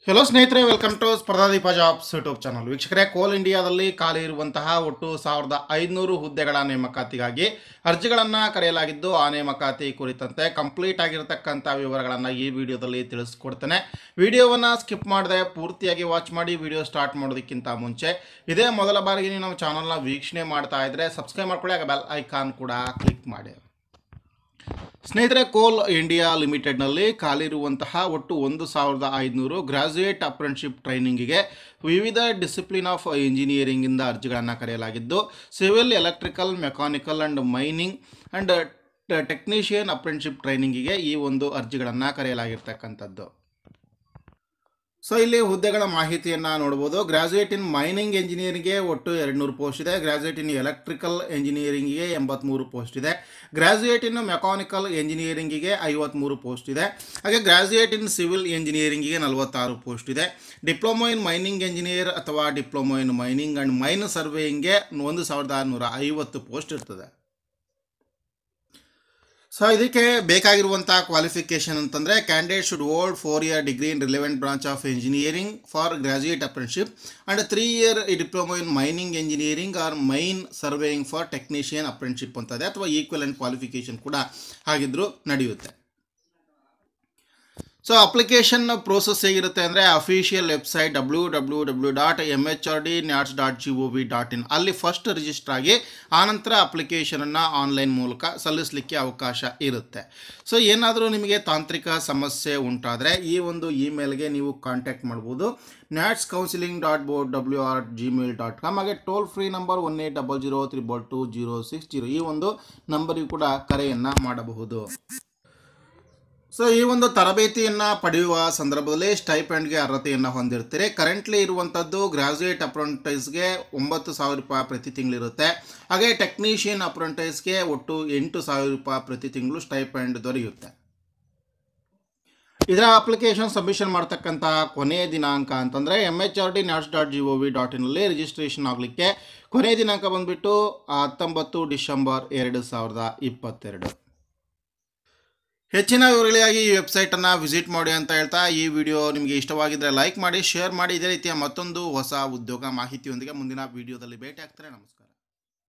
hello ಸ್ನೇಹಿತರೆ welcome to Spardhadeepa jobs YouTube channel ವೀಕ್ಷಕರೇ coal ಇಂಡಿಯಾದಲ್ಲಿ ಖಾಲಿ ಇರುವಂತಹ ಒಟ್ಟು ಸಾವಿರದ ಐದುನೂರು ಹುದ್ದೆಗಳ ನೇಮಕಾತಿಗಾಗಿ ಅರ್ಜಿಗಳನ್ನು ಕರೆಯಲಾಗಿದ್ದು ಆ ನೇಮಕಾತಿ ಕುರಿತಂತೆ ಕಂಪ್ಲೀಟ್ ಆಗಿರತಕ್ಕಂಥ ವಿವರಗಳನ್ನು ಈ ವಿಡಿಯೋದಲ್ಲಿ ತಿಳಿಸ್ಕೊಡ್ತೇನೆ ವಿಡಿಯೋವನ್ನು ಸ್ಕಿಪ್ ಮಾಡದೆ ಪೂರ್ತಿಯಾಗಿ ವಾಚ್ ಮಾಡಿ ವಿಡಿಯೋ ಸ್ಟಾರ್ಟ್ ಮಾಡೋದಕ್ಕಿಂತ ಮುಂಚೆ ಇದೇ ಮೊದಲ ಬಾರಿಗೆ ನೀವು ನಮ್ಮ ಚಾನಲ್ನ ವೀಕ್ಷಣೆ ಮಾಡ್ತಾ ಇದ್ದರೆ ಸಬ್ಸ್ಕ್ರೈಬ್ ಮಾಡ್ಕೊಳ್ಳಿ ಆಗ ಬೆಲ್ ಐಕಾನ್ ಕೂಡ ಕ್ಲಿಕ್ ಮಾಡಿ ಸ್ನೇಹಿತರೆ ಕೋಲ್ ಇಂಡಿಯಾ ಲಿಮಿಟೆಡ್ನಲ್ಲಿ ಖಾಲಿರುವಂತಹ ಒಟ್ಟು ಒಂದು ಸಾವಿರದ ಐದುನೂರು ಗ್ರಾಜ್ಯುಯೇಟ್ ಅಪ್ರೆಂಟಿಶಿಪ್ ಟ್ರೈನಿಂಗಿಗೆ ವಿವಿಧ ಡಿಸಿಪ್ಲಿನ್ ಆಫ್ ಇಂಜಿನಿಯರಿಂಗಿಂದ ಅರ್ಜಿಗಳನ್ನು ಕರೆಯಲಾಗಿದ್ದು civil electrical mechanical and mining and technician apprenticeship ಟ್ರೈನಿಂಗಿಗೆ ಈ ಒಂದು ಅರ್ಜಿಗಳನ್ನು ಕರೆಯಲಾಗಿರ್ತಕ್ಕಂಥದ್ದು ಸೊ ಇಲ್ಲಿ ಹುದ್ದೆಗಳ ಮಾಹಿತಿಯನ್ನು ನೋಡ್ಬೋದು ಗ್ರಾಜುಯೇಟ್ ಇನ್ ಮೈನಿಂಗ್ ಎಂಜಿನಿಯರಿಂಗ್ಗೆ ಒಟ್ಟು ಎರಡು ನೂರು ಪೋಸ್ಟ್ ಇದೆ ಗ್ರಾಜುಯೇಟ್ ಇನ್ ಎಲೆಕ್ಟ್ರಿಕಲ್ ಎಂಜಿನಿಯರಿಂಗಿಗೆ ಎಂಬತ್ತ್ಮೂರು ಪೋಸ್ಟ್ ಇದೆ ಗ್ರಾಜುಯೇಟ್ ಇನ್ ಮೆಕ್ಯಾನಿಕಲ್ ಎಂಜಿನಿಯರಿಂಗಿಗೆ ಐವತ್ತ್ಮೂರು ಪೋಸ್ಟ್ ಇದೆ ಹಾಗೆ ಗ್ರಾಜುಯೇಟ್ ಇನ್ ಸಿವಿಲ್ ಎಂಜಿನಿಯರಿಂಗಿಗೆ ನಲವತ್ತಾರು ಪೋಸ್ಟ್ ಇದೆ ಡಿಪ್ಲೊಮೊ ಇನ್ ಮೈನಿಂಗ್ ಎಂಜಿನಿಯರ್ ಅಥವಾ diploma in mining and mine ಸರ್ವೇಯಿಂಗ್ಗೆ ಒಂದು ಸಾವಿರದ ನೂರ ಐವತ್ತು ಪೋಸ್ಟ್ ಇರ್ತದೆ ಸೊ ಇದಕ್ಕೆ ಬೇಕಾಗಿರುವಂಥ ಕ್ವಾಲಿಫಿಕೇಷನ್ ಅಂತಂದರೆ candidate should old four year degree in relevant branch of engineering for graduate apprenticeship and three year diploma in mining engineering or mine surveying for technician apprenticeship ಅಂತದೆ ಅಥವಾ ಈಕ್ವಲ್ ಆ್ಯಂಡ್ ಕ್ವಾಲಿಫಿಕೇಷನ್ ಕೂಡ ಹಾಗಿದ್ರೂ ನಡೆಯುತ್ತೆ so application process ಹೇಗಿರುತ್ತೆ ಅಂದರೆ official website W W W dot M H R D NATS dot G O V dot in ಅಲ್ಲಿ first register ಆಗಿ ಆನಂತರ ಅಪ್ಲಿಕೇಶನನ್ನು online ಮೂಲಕ ಸಲ್ಲಿಸಲಿಕ್ಕೆ ಅವಕಾಶ ಇರುತ್ತೆ ಸೊ ಏನಾದರೂ ನಿಮಗೆ ತಾಂತ್ರಿಕ ಸಮಸ್ಯೆ ಉಂಟಾದರೆ ಈ ಒಂದು ಇಮೇಲ್ಗೆ ನೀವು ಕಾಂಟ್ಯಾಕ್ಟ್ ಮಾಡ್ಬೋದು NATS counselling dot board W R gmail dot com ಹಾಗೆ toll free number one eight double zero triple two zero six zero ಈ ಒಂದು ನಂಬರಿಗೂ ಕೂಡ ಕರೆಯನ್ನು ಮಾಡಬಹುದು ಸೊ ಈ ಒಂದು ತರಬೇತಿಯನ್ನು ಪಡೆಯುವ ಸಂದರ್ಭದಲ್ಲಿ ಸ್ಟೈಪೆಂಡ್ಗೆ ಅರ್ಹತೆಯನ್ನು ಹೊಂದಿರ್ತೀರಿ ಕರೆಂಟ್ಲಿ ಇರುವಂಥದ್ದು ಗ್ರಾಜುಯೇಟ್ ಅಪ್ರೆಂಟೈಸ್ಗೆ ಒಂಬತ್ತು ಸಾವಿರ ರೂಪಾಯಿ ಪ್ರತಿ ತಿಂಗಳಿರುತ್ತೆ ಹಾಗೆ ಟೆಕ್ನಿಷಿಯನ್ ಅಪ್ರೆಂಟೈಸ್ಗೆ ಒಟ್ಟು ಎಂಟು ಸಾವಿರ ರೂಪಾಯಿ ಪ್ರತಿ ತಿಂಗಳು ಸ್ಟೈಪೆಂಡ್ ದೊರೆಯುತ್ತೆ ಇದರ ಅಪ್ಲಿಕೇಶನ್ ಸಬ್ಮಿಷನ್ ಮಾಡ್ತಕ್ಕಂಥ ಕೊನೆಯ ದಿನಾಂಕ ಅಂತಂದರೆ M H R D NATS dot G O V dot ಇನ್ನಲ್ಲಿ ರಿಜಿಸ್ಟ್ರೇಷನ್ ಆಗಲಿಕ್ಕೆ ಕೊನೆಯ ದಿನಾಂಕ ಬಂದುಬಿಟ್ಟು ಹತ್ತೊಂಬತ್ತು ಡಿಸೆಂಬರ್ ಎರಡು ಸಾವಿರದ ಇಪ್ಪತ್ತೆರಡು ಹೆಚ್ಚಿನ ವಿವರಗಳಿಗಾಗಿ ಈ ವೆಬ್ಸೈಟನ್ನು ವಿಸಿಟ್ ಮಾಡಿ ಅಂತ ಹೇಳ್ತಾ ಈ ವಿಡಿಯೋ ನಿಮಗೆ ಇಷ್ಟವಾಗಿದ್ದರೆ ಲೈಕ್ ಮಾಡಿ ಶೇರ್ ಮಾಡಿ ಇದೇ ರೀತಿಯ ಮತ್ತೊಂದು ಹೊಸ ಉದ್ಯೋಗ ಮಾಹಿತಿಯೊಂದಿಗೆ ಮುಂದಿನ ವಿಡಿಯೋದಲ್ಲಿ ಭೇಟಿ ಆಗ್ತಾರೆ ನಮಸ್ಕಾರ